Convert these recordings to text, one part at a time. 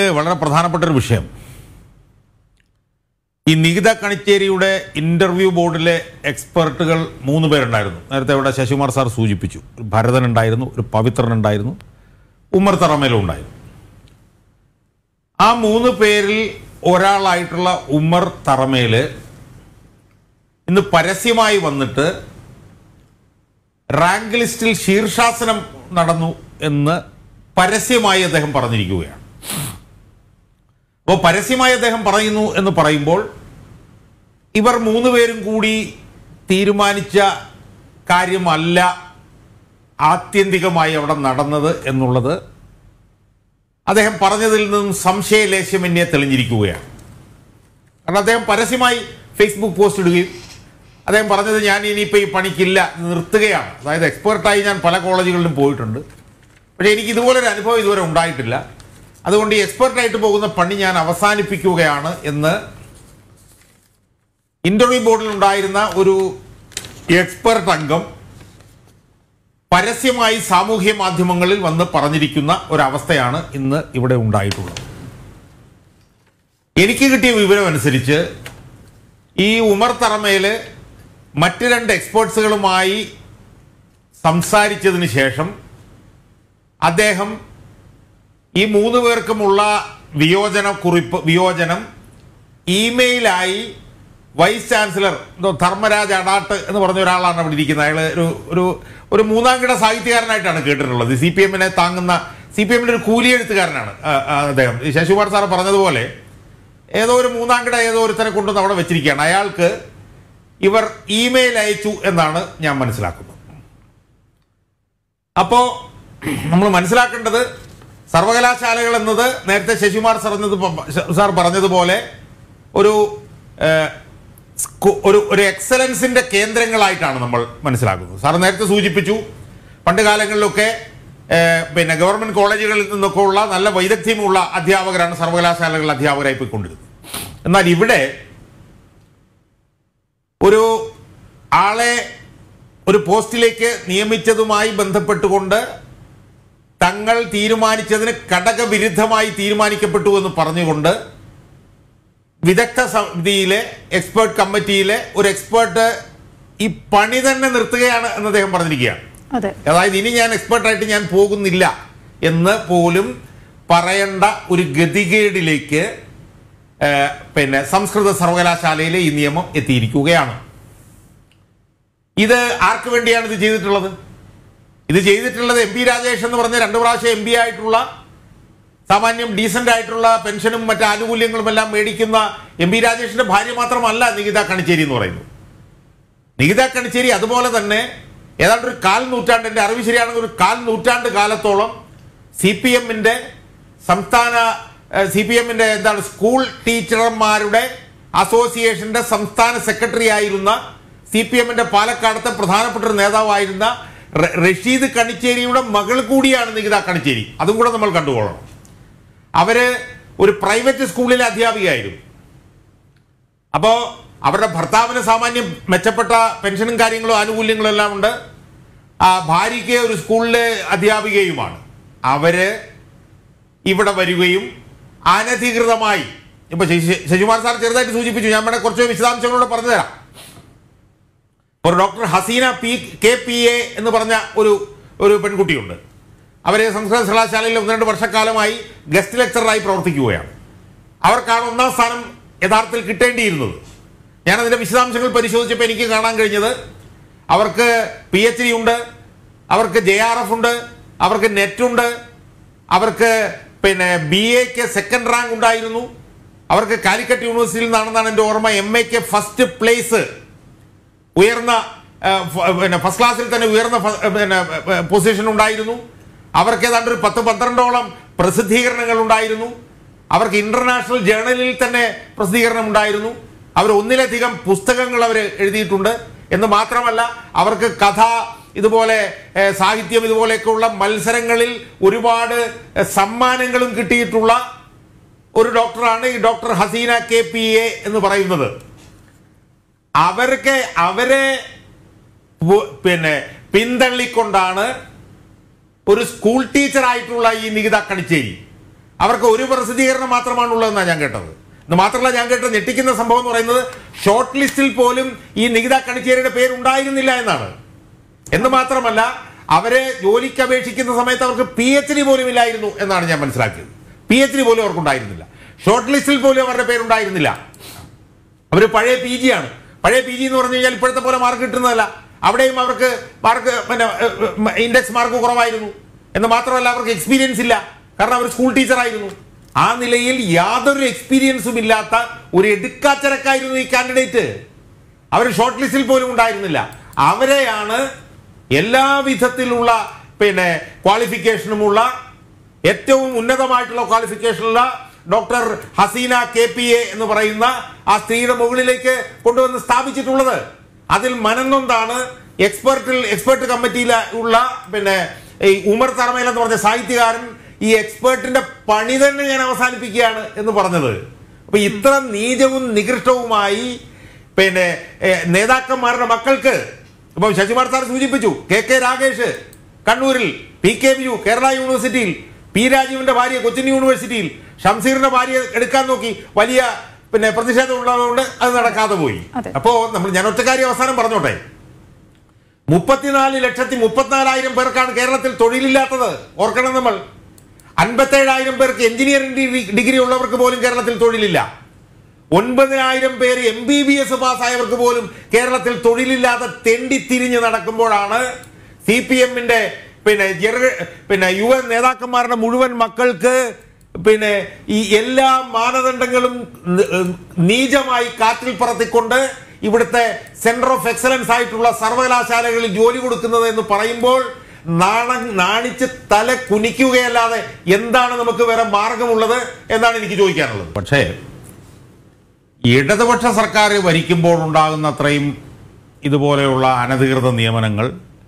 വളരെ പ്രധാനപ്പെട്ട ഒരു വിഷയം ഈ നികിത കണിച്ചേരിയുടെ ഇന്റർവ്യൂ ബോർഡിലെ എക്സ്പെർട്ടുകൾ മൂന്ന് പേരുണ്ടായിരുന്നു നേരത്തെ ഇവിടെ ശശികുമാർ സാർ സൂചിപ്പിച്ചു ഒരു ഭരതൻ ഉണ്ടായിരുന്നു ഒരു പവിത്രൻ ഉണ്ടായിരുന്നു ഉമ്മർ തറമേലും ഉണ്ടായിരുന്നു ആ മൂന്ന് പേരിൽ ഒരാളായിട്ടുള്ള ഉമ്മർ തറമേല് ഇന്ന് പരസ്യമായി വന്നിട്ട് റാങ്ക് ലിസ്റ്റിൽ ശീർഷാസനം നടന്നു എന്ന് പരസ്യമായി അദ്ദേഹം പറഞ്ഞിരിക്കുകയാണ് അപ്പോൾ പരസ്യമായി അദ്ദേഹം പറയുന്നു എന്ന് പറയുമ്പോൾ ഇവർ മൂന്ന് പേരും കൂടി തീരുമാനിച്ച കാര്യമല്ല ആത്യന്തികമായി അവിടെ നടന്നത് എന്നുള്ളത് അദ്ദേഹം പറഞ്ഞതിൽ നിന്നും സംശയലേശമന്യെ തെളിഞ്ഞിരിക്കുകയാണ് കാരണം അദ്ദേഹം പരസ്യമായി ഫേസ്ബുക്ക് പോസ്റ്റ് ഇടുകയും അദ്ദേഹം പറഞ്ഞത് ഞാൻ ഇനിയിപ്പോൾ ഈ പണിക്കില്ല നിർത്തുകയാണ് അതായത് എക്സ്പേർട്ടായി ഞാൻ പല കോളേജുകളിലും പോയിട്ടുണ്ട് പക്ഷേ എനിക്ക് ഇതുപോലൊരു അനുഭവം ഇതുവരെ ഉണ്ടായിട്ടില്ല അതുകൊണ്ട് ഈ എക്സ്പേർട്ടായിട്ട് പോകുന്ന പണി ഞാൻ അവസാനിപ്പിക്കുകയാണ് എന്ന് ഇന്റർവ്യൂ ബോർഡിൽ ഉണ്ടായിരുന്ന ഒരു എക്സ്പെർട്ട് അംഗം പരസ്യമായി സാമൂഹ്യ മാധ്യമങ്ങളിൽ വന്ന് പറഞ്ഞിരിക്കുന്ന ഒരവസ്ഥയാണ് ഇന്ന് ഇവിടെ ഉണ്ടായിട്ടുള്ളത് എനിക്ക് കിട്ടിയ വിവരം അനുസരിച്ച് ഈ ഉമർ തറമേല് മറ്റ് രണ്ട് എക്സ്പേർട്സുകളുമായി സംസാരിച്ചതിന് ശേഷം അദ്ദേഹം ഈ മൂന്ന് പേർക്കുമുള്ള വിയോജന കുറിപ്പ് വിയോജനം ഇമെയിലായി വൈസ് ചാൻസലർ എന്തോ ധർമ്മരാജ് അടാട്ട് എന്ന് പറഞ്ഞ ഒരാളാണ് അവിടെ ഇരിക്കുന്നത് അയാൾ ഒരു ഒരു ഒരു മൂന്നാം കിട സാഹിത്യകാരനായിട്ടാണ് കേട്ടിട്ടുള്ളത് സി പി എമ്മിനെ താങ്ങുന്ന സി പി എമ്മിൻ്റെ ഒരു കൂലി എഴുത്തുകാരനാണ് ആ, ആ, അദ്ദേഹം ഈ ശശികുമാർ സാറ് പറഞ്ഞതുപോലെ ഏതോ ഒരു മൂന്നാം കിട ഏതോ ഒരുത്തനെ കൊണ്ടുവന്ന് അവിടെ വെച്ചിരിക്കുകയാണ് അയാൾക്ക് ഇവർ ഇമെയിൽ അയച്ചു എന്നാണ് ഞാൻ മനസ്സിലാക്കുന്നത് അപ്പോ നമ്മൾ മനസ്സിലാക്കേണ്ടത് സർവകലാശാലകൾ എന്നത് നേരത്തെ ശശികുമാർ പറഞ്ഞത് സാർ പറഞ്ഞതുപോലെ ഒരു ഏഹ്, സ്കൂ- ഒരു ഒരു എക്സലൻസിന്റെ കേന്ദ്രങ്ങളായിട്ടാണ് നമ്മൾ മനസ്സിലാക്കുന്നത് സാർ നേരത്തെ സൂചിപ്പിച്ചു പണ്ട് കാലങ്ങളിലൊക്കെ ഏഹ്, പിന്നെ ഗവൺമെന്റ് കോളേജുകളിൽ നിന്നൊക്കെ ഉള്ള നല്ല വൈദഗ്ധ്യമുള്ള അധ്യാപകരാണ് സർവകലാശാലകളിൽ അധ്യാപകരായി പോയിക്കൊണ്ടിരുന്നത് എന്നാൽ ഇവിടെ ഒരു ആളെ ഒരു പോസ്റ്റിലേക്ക് നിയമിച്ചതുമായി ബന്ധപ്പെട്ടുകൊണ്ട് തങ്ങൾ തീരുമാനിച്ചതിന് ഘടകവിരുദ്ധമായി തീരുമാനിക്കപ്പെട്ടു എന്ന് പറഞ്ഞുകൊണ്ട് വിദഗ്ധ സമിതിയിലെ എക്സ്പേർട്ട് കമ്മിറ്റിയിലെ ഒരു എക്സ്പേർട്ട് ഈ പണി തന്നെ നിർത്തുകയാണ് എന്ന് അദ്ദേഹം പറഞ്ഞിരിക്കുകയാണ് അതെ അതായത് ഇനി ഞാൻ എക്സ്പേർട്ടായിട്ട് ഞാൻ പോകുന്നില്ല എന്ന് പോലും പറയേണ്ട ഒരു ഗതികേടിലേക്ക് ഏഹ്, പിന്നെ സംസ്കൃത സർവകലാശാലയിലെ ഈ നിയമം എത്തിയിരിക്കുകയാണ് ഇത് ആർക്ക് വേണ്ടിയാണ് ഇത് ചെയ്തിട്ടുള്ളത് ഇത് ചെയ്തിട്ടുള്ളത് എം പി രാജേഷ് എന്ന് പറഞ്ഞ രണ്ട് പ്രാവശ്യം എം പി ആയിട്ടുള്ള സാമാന്യം ഡീസന്റ് ആയിട്ടുള്ള പെൻഷനും മറ്റ് ആനുകൂല്യങ്ങളും എല്ലാം മേടിക്കുന്ന എം പി രാജേഷിന്റെ ഭാര്യ മാത്രമല്ല നികിത കണിച്ചേരി എന്ന് പറയുന്നത് നികിത കണിച്ചേരി അതുപോലെ തന്നെ ഏതാണ്ട് ഒരു കാൽ നൂറ്റാണ്ട് എൻ്റെ അറിവ് ശരിയാണെങ്കിൽ ഒരു കാൽ നൂറ്റാണ്ട് കാലത്തോളം സി പി എമ്മിൻ്റെ സംസ്ഥാന സി പി എമ്മിൻ്റെ എന്താണ് സ്കൂൾ ടീച്ചർമാരുടെ അസോസിയേഷന്റെ സംസ്ഥാന സെക്രട്ടറി ആയിരുന്ന സി പി എമ്മിന്റെ പാലക്കാടത്തെ പ്രധാനപ്പെട്ട ഒരു നേതാവായിരുന്ന റ- റഷീദ് കണിച്ചേരിയുടെ മകൾ കൂടിയാണ് നികിത കണിച്ചേരി അതും കൂടെ നമ്മൾ കണ്ടുകൊള്ളണം അവര് ഒരു പ്രൈവറ്റ് സ്കൂളിലെ അധ്യാപികയായിരുന്നു അപ്പോ അവരുടെ ഭർത്താവിന് സാമാന്യം മെച്ചപ്പെട്ട പെൻഷനും കാര്യങ്ങളും ആനുകൂല്യങ്ങളും എല്ലാം ഉണ്ട് ആ ഭാര്യയ്ക്ക് ഒരു സ്കൂളിലെ അധ്യാപികയുമാണ് അവര് ഇവിടെ വരികയും അനധികൃതമായി ഇപ്പൊ ശശി- ശശികുമാർ സാർ ചെറുതായിട്ട് സൂചിപ്പിച്ചു ഞാൻ വേണേ കുറച്ച് വിശദാംശങ്ങളോട് പറഞ്ഞു തരാം ഒരു doctor Haseena P K P A എന്ന് പറഞ്ഞ ഒരു ഒരു പെൺകുട്ടിയുണ്ട് അവരെ സംസ്കൃത സർവകലാശാലയിൽ ഒന്ന് രണ്ട് വർഷക്കാലമായി ഗസ്റ്റ് ലെക്ചറായി പ്രവർത്തിക്കുകയാണ് അവർക്കാണ് ഒന്നാം സ്ഥാനം യഥാർത്ഥത്തിൽ കിട്ടേണ്ടിയിരുന്നത് ഞാൻ അതിന്റെ വിശദാംശങ്ങൾ പരിശോധിച്ചപ്പോൾ എനിക്ക് കാണാൻ കഴിഞ്ഞത് അവർക്ക് പി എച്ച് ഡി ഉണ്ട് അവർക്ക് ജെ ആർ എഫ് ഉണ്ട് അവർക്ക് നെറ്റ് ഉണ്ട് അവർക്ക് പിന്നെ ബി എക്ക് സെക്കൻഡ് റാങ്ക് ഉണ്ടായിരുന്നു അവർക്ക് കാലിക്കറ്റ് യൂണിവേഴ്സിറ്റിയിൽ നിന്നാണെന്നാണ് എൻ്റെ ഓർമ്മ എം എക്ക് ഫസ്റ്റ് പ്ലേസ് ഉയർന്ന ആ, ഫ- പിന്നെ ഫസ്റ്റ് ക്ലാസ്സിൽ തന്നെ ഉയർന്ന ഫ- പിന്നെ പൊസിഷൻ ഉണ്ടായിരുന്നു അവർക്ക് ഏതാണ്ട് ഒരു പത്ത് പന്ത്രണ്ടോളം പ്രസിദ്ധീകരണങ്ങൾ ഉണ്ടായിരുന്നു അവർക്ക് ഇന്റർനാഷണൽ ജേണലിൽ തന്നെ പ്രസിദ്ധീകരണം ഉണ്ടായിരുന്നു അവർ ഒന്നിലധികം പുസ്തകങ്ങൾ അവർ എഴുതിയിട്ടുണ്ട് എന്ന് മാത്രമല്ല അവർക്ക് കഥ ഇതുപോലെ ഏ, സാഹിത്യം ഇതുപോലെയൊക്കെയുള്ള മത്സരങ്ങളിൽ ഒരുപാട് ഏ, സമ്മാനങ്ങളും കിട്ടിയിട്ടുള്ള ഒരു ഡോക്ടറാണ് ഈ doctor Haseena K P A എന്ന് പറയുന്നത് അവർക്ക് അവരെ പു- പിന്നെ പിന്തള്ളിക്കൊണ്ടാണ് ഒരു സ്കൂൾ ടീച്ചറായിട്ടുള്ള ഈ നികിത കണിച്ചേരി അവർക്ക് ഒരു പ്രസിദ്ധീകരണം മാത്രമാണ് ഉള്ളതെന്നാണ് ഞാൻ കേട്ടത് ഇത് മാത്രമല്ല ഞാൻ കേട്ട ഞെട്ടിക്കുന്ന സംഭവം എന്ന് പറയുന്നത് ഷോർട്ട് ലിസ്റ്റിൽ പോലും ഈ നികിത കണിച്ചേരിയുടെ പേരുണ്ടായിരുന്നില്ല എന്നാണ് എന്ന് മാത്രമല്ല അവരെ ജോലിക്ക് അപേക്ഷിക്കുന്ന സമയത്ത് അവർക്ക് പി എച്ച് ഡി പോലും ഇല്ലായിരുന്നു എന്നാണ് ഞാൻ മനസ്സിലാക്കിയത് പി എച്ച് ഡി പോലും അവർക്കുണ്ടായിരുന്നില്ല ഷോർട്ട് ലിസ്റ്റിൽ പോലും അവരുടെ പേരുണ്ടായിരുന്നില്ല അവർ പഴയ പി ജി ആണ് പഴയ പി ജി എന്ന് പറഞ്ഞു കഴിഞ്ഞാൽ ഇപ്പോഴത്തെ പോലെ മാർക്ക് കിട്ടുന്നതല്ല അവിടെയും അവർക്ക് മാർക്ക് പിന്നെ ഇൻഡെക്സ് മാർക്ക് കുറവായിരുന്നു എന്ന് മാത്രമല്ല അവർക്ക് എക്സ്പീരിയൻസ് ഇല്ല കാരണം അവർ സ്കൂൾ ടീച്ചറായിരുന്നു ആ നിലയിൽ യാതൊരു എക്സ്പീരിയൻസും ഇല്ലാത്ത ഒരു എടുക്കാച്ചരക്കായിരുന്നു ഈ കാൻഡിഡേറ്റ് അവർ ഷോർട്ട് ലിസ്റ്റിൽ പോലും ഉണ്ടായിരുന്നില്ല അവരെയാണ് എല്ലാ വിധത്തിലുള്ള പിന്നെ ക്വാളിഫിക്കേഷനുമുള്ള ഏറ്റവും ഉന്നതമായിട്ടുള്ള ക്വാളിഫിക്കേഷനുള്ള doctor Haseena K P A എന്ന് പറയുന്ന ആ സ്ത്രീയുടെ മുകളിലേക്ക് കൊണ്ടുവന്ന് സ്ഥാപിച്ചിട്ടുള്ളത് അതിൽ മനന്നൊന്താണ് എക്സ്പെർട്ടിൽ എക്സ്പെർട്ട് കമ്മിറ്റിയിൽ ഉള്ള പിന്നെ ഈ ഉമർ തറമേൽ എന്ന് പറഞ്ഞ സാഹിത്യകാരൻ ഈ എക്സ്പേർട്ടിന്റെ പണി തന്നെ ഞാൻ അവസാനിപ്പിക്കുകയാണ് എന്ന് പറഞ്ഞത് അപ്പൊ ഇത്ര നീചവും നികൃഷ്ടവുമായി പിന്നെ ഏഹ്, നേതാക്കന്മാരുടെ മക്കൾക്ക് ഇപ്പം ശശികുമാർ സാർ സൂചിപ്പിച്ചു കെ കെ രാഗേഷ് കണ്ണൂരിൽ പി കെ ബിജു കേരള യൂണിവേഴ്സിറ്റിയിൽ പി രാജീവിന്റെ ഭാര്യ കൊച്ചിൻ യൂണിവേഴ്സിറ്റിയിൽ ഷംസീറിന്റെ ഭാര്യ എടുക്കാൻ നോക്കി വലിയ പിന്നെ പ്രതിഷേധം ഉള്ളതുകൊണ്ട് അത് നടക്കാതെ പോയി അതെ. അപ്പോ നമ്മൾ ഞാൻ ഒറ്റക്കാരി അവസാനം പറഞ്ഞോട്ടെ മുപ്പത്തിനാല് ലക്ഷത്തി മുപ്പത്തിനാലായിരം പേർക്കാണ് കേരളത്തിൽ തൊഴിലില്ലാത്തത് ഓർക്കണം നമ്മൾ അൻപത്തേഴായിരം പേർക്ക് എഞ്ചിനീയറിംഗ് ഡിഗ്രി- ഡിഗ്രി ഉള്ളവർക്ക് പോലും കേരളത്തിൽ തൊഴിലില്ല ഒൻപതിനായിരം പേര് എം ബി ബി എസ് പാസ്സായവർക്ക് പോലും കേരളത്തിൽ തൊഴിലില്ലാതെ തെണ്ടിത്തിരിഞ്ഞ് നടക്കുമ്പോഴാണ് സി പി എമ്മിന്റെ പിന്നെ ജനറ- പിന്നെ യുവ നേതാക്കന്മാരുടെ മുഴുവൻ മക്കൾക്ക് പിന്നെ ഈ എല്ലാ മാനദണ്ഡങ്ങളും ന- നീചമായി കാറ്റിൽ പറത്തിക്കൊണ്ട് ഇവിടുത്തെ സെന്റർ ഓഫ് എക്സലൻസ് ആയിട്ടുള്ള സർവകലാശാലകളിൽ ജോലി കൊടുക്കുന്നത് എന്ന് പറയുമ്പോൾ നാണ നാണിച്ച് തല കുനിക്കുകയല്ലാതെ എന്താണ് നമുക്ക് വേറെ മാർഗമുള്ളത് എന്നാണ് എനിക്ക് ചോദിക്കാനുള്ളത് പക്ഷേ ഇടതുപക്ഷ സർക്കാർ ഭരിക്കുമ്പോൾ ഉണ്ടാകുന്ന അത്രയും ഇതുപോലെയുള്ള അനധികൃത നിയമനങ്ങൾ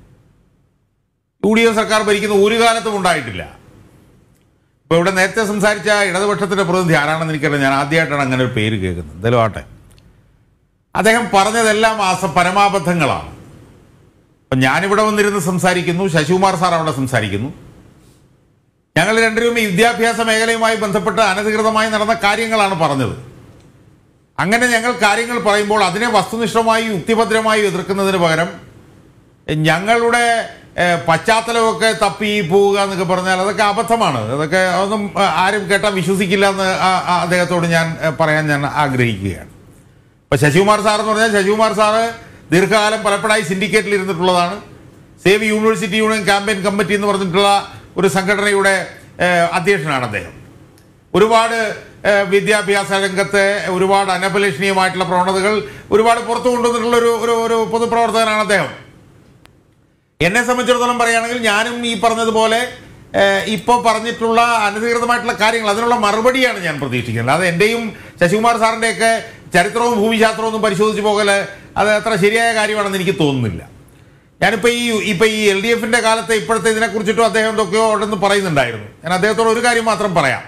യു ഡി എഫ് സർക്കാർ ഭരിക്കുന്ന ഒരു കാലത്തും ഉണ്ടായിട്ടില്ല ഇപ്പോൾ ഇവിടെ നേരത്തെ സംസാരിച്ച ഇടതുപക്ഷത്തിന്റെ പ്രതിനിധി ആരാണെന്ന് എനിക്കറിയാം ഞാൻ ആദ്യമായിട്ടാണ് അങ്ങനെ ഒരു പേര് കേൾക്കുന്നത് എന്തായാലും ആട്ടെ അദ്ദേഹം പറഞ്ഞതെല്ലാം ആസ പരമാബദ്ധങ്ങളാണ് അപ്പം ഞാനിവിടെ വന്നിരുന്ന് സംസാരിക്കുന്നു ശശികുമാർ സാർ അവിടെ സംസാരിക്കുന്നു ഞങ്ങൾ രണ്ടുപേരും ഈ വിദ്യാഭ്യാസ മേഖലയുമായി ബന്ധപ്പെട്ട് അനധികൃതമായി നടന്ന കാര്യങ്ങളാണ് പറഞ്ഞത് അങ്ങനെ ഞങ്ങൾ കാര്യങ്ങൾ പറയുമ്പോൾ അതിനെ വസ്തുനിഷ്ഠമായി യുക്തിഭദ്രമായി എതിർക്കുന്നതിന് പകരം ഞങ്ങളുടെ ഏഹ്, പശ്ചാത്തലമൊക്കെ തപ്പി പോവുക എന്നൊക്കെ പറഞ്ഞാൽ അതൊക്കെ അബദ്ധമാണ് അതൊക്കെ അതൊന്നും ആ, ആരും കേട്ടാൽ വിശ്വസിക്കില്ല എന്ന് ആ- ആ അദ്ദേഹത്തോട് ഞാൻ ഏഹ്, പറയാൻ ഞാൻ ആഗ്രഹിക്കുകയാണ് ഇപ്പൊ ശശികുമാർ സാർ എന്ന് പറഞ്ഞാൽ ശശികുമാർ സാറ് ദീർഘകാലം പലപ്പോഴായി സിൻഡിക്കേറ്റിൽ ഇരുന്നിട്ടുള്ളതാണ് save university union campaign committee എന്ന് പറഞ്ഞിട്ടുള്ള ഒരു സംഘടനയുടെ ഏഹ്, അധ്യക്ഷനാണ് അദ്ദേഹം ഒരുപാട് ഏഹ്, വിദ്യാഭ്യാസ രംഗത്തെ ഒരുപാട് അനപലഷണീയമായിട്ടുള്ള പ്രവണതകൾ ഒരുപാട് പുറത്തു കൊണ്ടുവന്നിട്ടുള്ള ഒരു ഒരു ഒരു പൊതുപ്രവർത്തകനാണ് അദ്ദേഹം എന്നെ സംബന്ധിച്ചിടത്തോളം പറയുകയാണെങ്കിൽ ഞാനും ഈ പറഞ്ഞതുപോലെ ഏഹ്, ഇപ്പോൾ പറഞ്ഞിട്ടുള്ള അനധികൃതമായിട്ടുള്ള കാര്യങ്ങൾ അതിനുള്ള മറുപടിയാണ് ഞാൻ പ്രതീക്ഷിക്കുന്നത് അത് എൻ്റെയും ശശികുമാർ സാറിൻ്റെയൊക്കെ ചരിത്രവും ഭൂമിശാസ്ത്രവും ഒന്നും പരിശോധിച്ച് പോകൽ അത് അത്ര ശരിയായ കാര്യമാണെന്ന് എനിക്ക് തോന്നുന്നില്ല ഞാനിപ്പോൾ ഈ ഇപ്പം ഈ എൽ ഡി എഫിൻ്റെ കാലത്തെ ഇപ്പോഴത്തെ ഇതിനെക്കുറിച്ചിട്ടും അദ്ദേഹം എന്തൊക്കെയോ ഉണ്ടെന്ന് പറയുന്നുണ്ടായിരുന്നു ഞാൻ അദ്ദേഹത്തോട് ഒരു കാര്യം മാത്രം പറയാം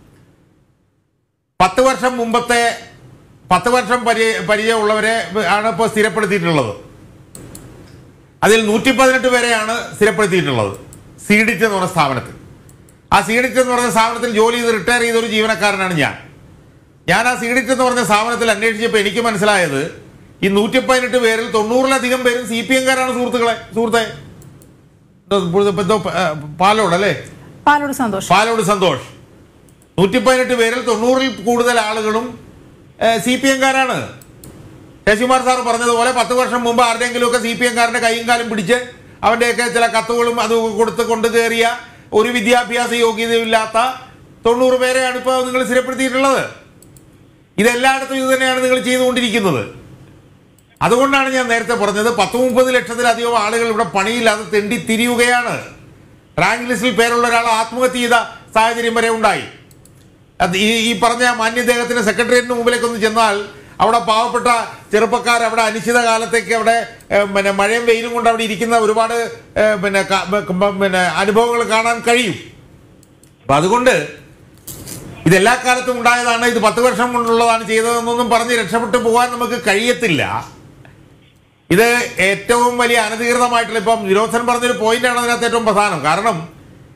പത്ത് വർഷം മുമ്പത്തെ പത്ത് വർഷം പരിചയ പരിചയമുള്ളവരെ ആണ് ഇപ്പോൾ സ്ഥിരപ്പെടുത്തിയിട്ടുള്ളത് അതിൽ നൂറ്റി പതിനെട്ട് പേരെയാണ് സ്ഥിരപ്പെടുത്തിയിട്ടുള്ളത് സീഡിറ്റ് എന്ന് പറഞ്ഞ സ്ഥാപനത്തിൽ ആ സീഡിറ്റ് എന്ന് പറഞ്ഞ സ്ഥാപനത്തിൽ ജോലി ചെയ്ത് റിട്ടയർ ചെയ്ത ഒരു ജീവനക്കാരനാണ് ഞാൻ ഞാൻ ആ സീഡിറ്റ് എന്ന് പറഞ്ഞ സ്ഥാപനത്തിൽ അന്വേഷിച്ചപ്പോൾ എനിക്ക് മനസ്സിലായത് ഈ നൂറ്റി പതിനെട്ട് പേരിൽ തൊണ്ണൂറിലധികം പേരും സി പി എംകാരാണ് സുഹൃത്തുക്കളെ സുഹൃത്തെ എന്തോ ഇപ്പോഴത്തെ ഇപ്പൊ എന്തോ ആ, പാലോട് അല്ലേ പാലോട് സന്തോഷം പാലോട് സന്തോഷ് നൂറ്റി പതിനെട്ട് പേരിൽ തൊണ്ണൂറിൽ കൂടുതൽ ആളുകളും സി പി എംകാരാണ് ശശികുമാർ സാർ പറഞ്ഞതുപോലെ പത്ത് വർഷം മുമ്പ് ആരുടെയെങ്കിലുമൊക്കെ സി പി എംകാരൻ്റെ കൈയും കാലും പിടിച്ച് അവൻ്റെയൊക്കെ ചില കത്തുകളും അതും കൊടുത്ത് കൊണ്ട് കയറിയ ഒരു വിദ്യാഭ്യാസ യോഗ്യതയില്ലാത്ത തൊണ്ണൂറ് പേരെയാണ് ഇപ്പോൾ നിങ്ങൾ സ്ഥിരപ്പെടുത്തിയിട്ടുള്ളത് ഇതെല്ലായിടത്തും ഇത് തന്നെയാണ് നിങ്ങൾ ചെയ്തുകൊണ്ടിരിക്കുന്നത് അതുകൊണ്ടാണ് ഞാൻ നേരത്തെ പറഞ്ഞത് പത്ത് മുപ്പത് ലക്ഷത്തിലധികം ആളുകൾ ഇവിടെ പണിയില്ലാതെ തെണ്ടി തിരിയുകയാണ് റാങ്ക് ലിസ്റ്റിൽ പേരുള്ള ഒരാൾ ആത്മഹത്യ ചെയ്ത സാഹചര്യം വരെ ഉണ്ടായി അത് ഈ ഈ പറഞ്ഞ മാന്യദേഹത്തിന് സെക്രട്ടേറിയറ്റിന് മുമ്പിലേക്ക് ഒന്ന് ചെന്നാൽ അവിടെ പാവപ്പെട്ട ചെറുപ്പക്കാർ അവിടെ അനിശ്ചിത കാലത്തേക്ക് അവിടെ ഏഹ്, പിന്നെ മഴയും വെയിലും കൊണ്ട് അവിടെ ഇരിക്കുന്ന ഒരുപാട് ഏഹ്, പിന്നെ ക- ബ- പിന്നെ അനുഭവങ്ങൾ കാണാൻ കഴിയും അപ്പൊ അതുകൊണ്ട് ഇതെല്ലാ കാലത്തും ഉണ്ടായതാണ് ഇത് പത്ത് വർഷം കൊണ്ടുള്ളതാണ് ചെയ്തതെന്നൊന്നും പറഞ്ഞ് രക്ഷപ്പെട്ടു പോകാൻ നമുക്ക് കഴിയത്തില്ല ഇത് ഏറ്റവും വലിയ അനധികൃതമായിട്ടുള്ള ഇപ്പം നിരോധനം പറഞ്ഞൊരു പോയിന്റാണ് അതിനകത്ത് ഏറ്റവും പ്രധാനം കാരണം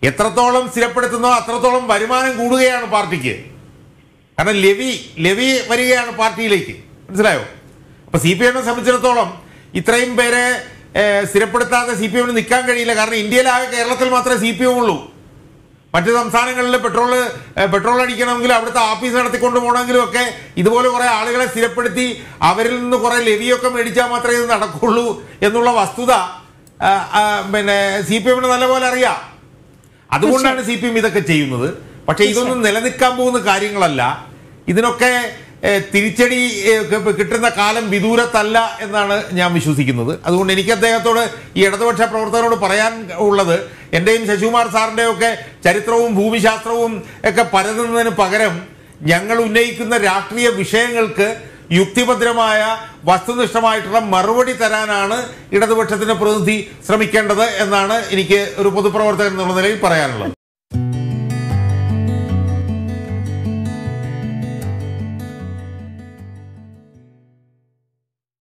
എത്രത്തോളം സ്ഥിരപ്പെടുത്തുന്നോ അത്രത്തോളം വരുമാനം കൂടുകയാണ് പാർട്ടിക്ക് കാരണം ലെവി ലെവി വരികയാണ് പാർട്ടിയിലേക്ക് മനസ്സിലായോ അപ്പൊ സി പി എമ്മിനെ സംബന്ധിച്ചിടത്തോളം ഇത്രയും പേരെ ഏഹ്, സ്ഥിരപ്പെടുത്താതെ സി പി എമ്മിന് നിൽക്കാൻ കഴിയില്ല കാരണം ഇന്ത്യയിലാകെ കേരളത്തിൽ മാത്രമേ സി പി എം ഉള്ളൂ മറ്റ് സംസ്ഥാനങ്ങളിൽ പെട്രോൾ ഏഹ്, പെട്രോൾ അടിക്കണമെങ്കിലും അവിടുത്തെ ആഫീസ് നടത്തിക്കൊണ്ട് പോകണമെങ്കിലും ഒക്കെ ഇതുപോലെ കുറെ ആളുകളെ സ്ഥിരപ്പെടുത്തി അവരിൽ നിന്ന് കുറെ ലെവിയൊക്കെ മേടിച്ചാൽ മാത്രമേ ഇത് നടക്കുള്ളൂ എന്നുള്ള വസ്തുത ആ, ആ, പിന്നെ സി പി എമ്മിന് നല്ലപോലെ അറിയാം അതുകൊണ്ടാണ് സി പി എം ഇതൊക്കെ ചെയ്യുന്നത് പക്ഷേ ഇതൊന്നും നിലനിൽക്കാൻ പോകുന്ന കാര്യങ്ങളല്ല ഇതിനൊക്കെ ഏഹ്, തിരിച്ചടി ഏഹ്, കി- കിട്ടുന്ന കാലം വിദൂരത്തല്ല എന്നാണ് ഞാൻ വിശ്വസിക്കുന്നത് അതുകൊണ്ട് എനിക്ക് അദ്ദേഹത്തോട് ഈ ഇടതുപക്ഷ പ്രവർത്തകരോട് പറയാൻ ഉള്ളത് എൻ്റെയും ശശികുമാർ സാറിൻ്റെയും ഒക്കെ ചരിത്രവും ഭൂമിശാസ്ത്രവും ഒക്കെ പരതുന്നതിന് പകരം ഞങ്ങൾ ഉന്നയിക്കുന്ന രാഷ്ട്രീയ വിഷയങ്ങൾക്ക് യുക്തിഭദ്രമായ വസ്തുനിഷ്ഠമായിട്ടുള്ള മറുപടി തരാനാണ് ഇടതുപക്ഷത്തിന്റെ പ്രതിനിധി ശ്രമിക്കേണ്ടത് എന്നാണ് എനിക്ക് ഒരു പൊതുപ്രവർത്തകൻ എന്നുള്ള നിലയിൽ പറയാനുള്ളത്